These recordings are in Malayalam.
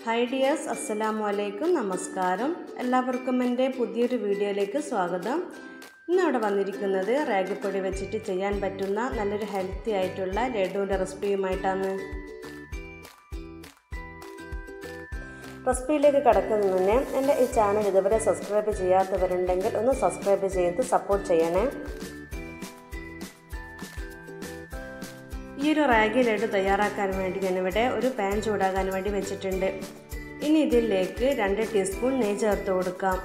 ഹായ് ഡിയേഴ്സ് അസ്സലാമു അലൈക്കും നമസ്കാരം എല്ലാവർക്കും എൻ്റെ പുതിയൊരു വീഡിയോയിലേക്ക് സ്വാഗതം ഇന്നിവിടെ വന്നിരിക്കുന്നത് റാഗിപ്പൊടി വെച്ചിട്ട് ചെയ്യാൻ പറ്റുന്ന നല്ലൊരു ഹെൽത്തി ആയിട്ടുള്ള ലഡുവിൻ്റെ റെസിപ്പിയുമായിട്ടാണ് റെസിപ്പിയിലേക്ക് കടക്കുന്നതിന് മുന്നേ എൻ്റെ ഈ ചാനൽ ഇതുവരെ സബ്സ്ക്രൈബ് ചെയ്യാത്തവരുണ്ടെങ്കിൽ ഒന്ന് സബ്സ്ക്രൈബ് ചെയ്ത് സപ്പോർട്ട് ചെയ്യണേ ഈ ഒരു റാഗി ലഡു തയ്യാറാക്കാൻ വേണ്ടി ഞാനിവിടെ ഒരു പാൻ ചൂടാകാൻ വേണ്ടി വെച്ചിട്ടുണ്ട് ഇനി ഇതിലേക്ക് രണ്ട് ടീസ്പൂൺ നെയ്യ് ചേർത്ത് കൊടുക്കാം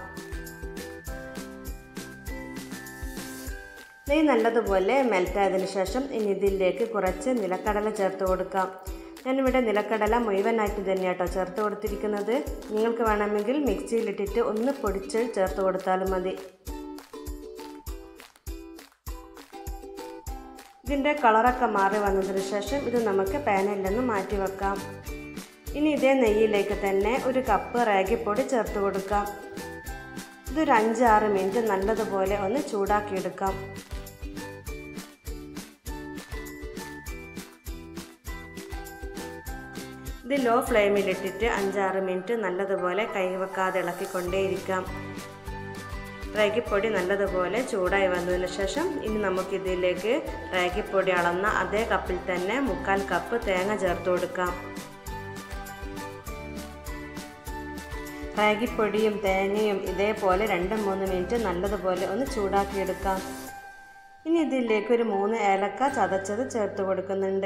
നെയ്യ് നല്ലതുപോലെ മെൽറ്റായതിനു ശേഷം ഇനി ഇതിലേക്ക് കുറച്ച് നിലക്കടല ചേർത്ത് കൊടുക്കാം ഞാനിവിടെ നിലക്കടല മുഴുവനായിട്ട് തന്നെയാട്ടോ ചേർത്ത് കൊടുത്തിരിക്കുന്നത് നിങ്ങൾക്ക് വേണമെങ്കിൽ മിക്സിയിലിട്ടിട്ട് ഒന്ന് പൊടിച്ച് ചേർത്ത് കൊടുത്താലും മതി ഇതിൻ്റെ കളറൊക്കെ മാറി വന്നതിന് ശേഷം ഇത് നമുക്ക് പാനിൽ നിന്ന് മാറ്റി വെക്കാം ഇനി ഇതേ നെയ്യിലേക്ക് തന്നെ ഒരു കപ്പ് റാഗിപ്പൊടി ചേർത്ത് കൊടുക്കാം ഇതൊരു അഞ്ചാറ് മിനിറ്റ് നല്ലതുപോലെ ഒന്ന് ചൂടാക്കിയെടുക്കാം ഇത് ലോ ഫ്ലെയിമിലിട്ടിട്ട് അഞ്ചാറ് മിനിറ്റ് നല്ലതുപോലെ കൈവെക്കാതെ ഇളക്കിക്കൊണ്ടേയിരിക്കാം റാഗിപ്പൊടി നല്ലതുപോലെ ചൂടായി വന്നതിന് ശേഷം ഇനി നമുക്കിതിലേക്ക് റാഗിപ്പൊടി അളന്ന അതേ കപ്പിൽ തന്നെ മുക്കാൽ കപ്പ് തേങ്ങ ചേർത്ത് കൊടുക്കാം റാഗിപ്പൊടിയും തേങ്ങയും ഇതേപോലെ രണ്ട് മൂന്ന് മിനിറ്റ് നല്ലതുപോലെ ഒന്ന് ചൂടാക്കിയെടുക്കാം ഇനി ഇതിലേക്ക് ഒരു മൂന്ന് ഏലക്ക ചതച്ചത് ചേർത്ത് കൊടുക്കുന്നുണ്ട്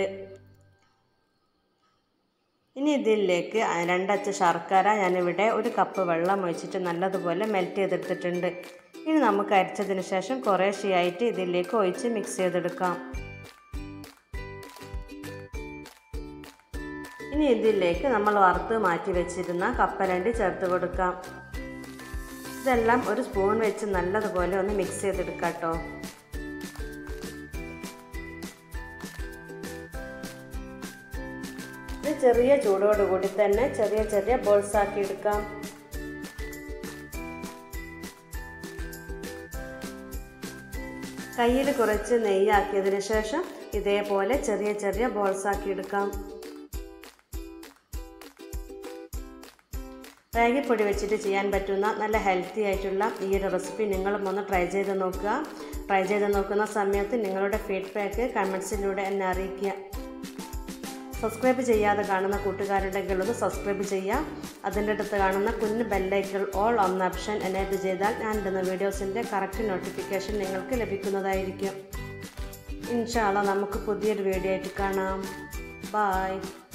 ഇനി ഇതിലേക്ക് രണ്ടച്ച ശർക്കര ഞാനിവിടെ ഒരു കപ്പ് വെള്ളം ഒഴിച്ചിട്ട് നല്ലതുപോലെ മെൽറ്റ് ചെയ്തെടുത്തിട്ടുണ്ട് ഇനി നമുക്ക് അരിച്ചതിന് ശേഷം കുറേശ്ശെയായിട്ട് ഇതിലേക്ക് ഒഴിച്ച് മിക്സ് ചെയ്തെടുക്കാം ഇനി ഇതിലേക്ക് നമ്മൾ വറുത്ത് മാറ്റി വെച്ചിരുന്ന കപ്പലണ്ടി ചേർത്ത് കൊടുക്കാം ഇതെല്ലാം ഒരു സ്പൂൺ വെച്ച് നല്ലതുപോലെ ഒന്ന് മിക്സ് ചെയ്തെടുക്കാം കേട്ടോ ഇത് ചെറിയ ചൂടോടുകൂടി തന്നെ ചെറിയ ചെറിയ ബോൾസ് ആക്കി എടുക്കാം കയ്യിൽ കുറച്ച് നെയ്യാക്കിയതിന് ശേഷം ഇതേപോലെ ചെറിയ ചെറിയ ബോൾസ് ആക്കി എടുക്കാം റാഗിപ്പൊടി വെച്ചിട്ട് ചെയ്യാൻ പറ്റുന്ന നല്ല ഹെൽത്തി ആയിട്ടുള്ള ഈ ഒരു റെസിപ്പി നിങ്ങളും ഒന്ന് ട്രൈ ചെയ്ത് നോക്കുക ട്രൈ ചെയ്ത് നോക്കുന്ന സമയത്ത് നിങ്ങളുടെ ഫീഡ്ബാക്ക് കമൻസിലൂടെ എന്നെ അറിയിക്കുക സബ്സ്ക്രൈബ് ചെയ്യാതെ കാണുന്ന കൂട്ടുകാരുണ്ടെങ്കിൽ ഒന്ന് സബ്സ്ക്രൈബ് ചെയ്യുക അതിൻ്റെ അടുത്ത് കാണുന്ന കുഞ്ഞ് ബെല്ലൈക്കൽ ഓൾ എന്ന ഓപ്ഷൻ എനേബിൾ ചെയ്താൽ ഞാൻ ഇടുന്ന വീഡിയോസിൻ്റെ കറക്റ്റ് നോട്ടിഫിക്കേഷൻ നിങ്ങൾക്ക് ലഭിക്കുന്നതായിരിക്കും ഇൻഷാല്ല നമുക്ക് പുതിയൊരു വീഡിയോ ആയിട്ട് കാണാം ബായ്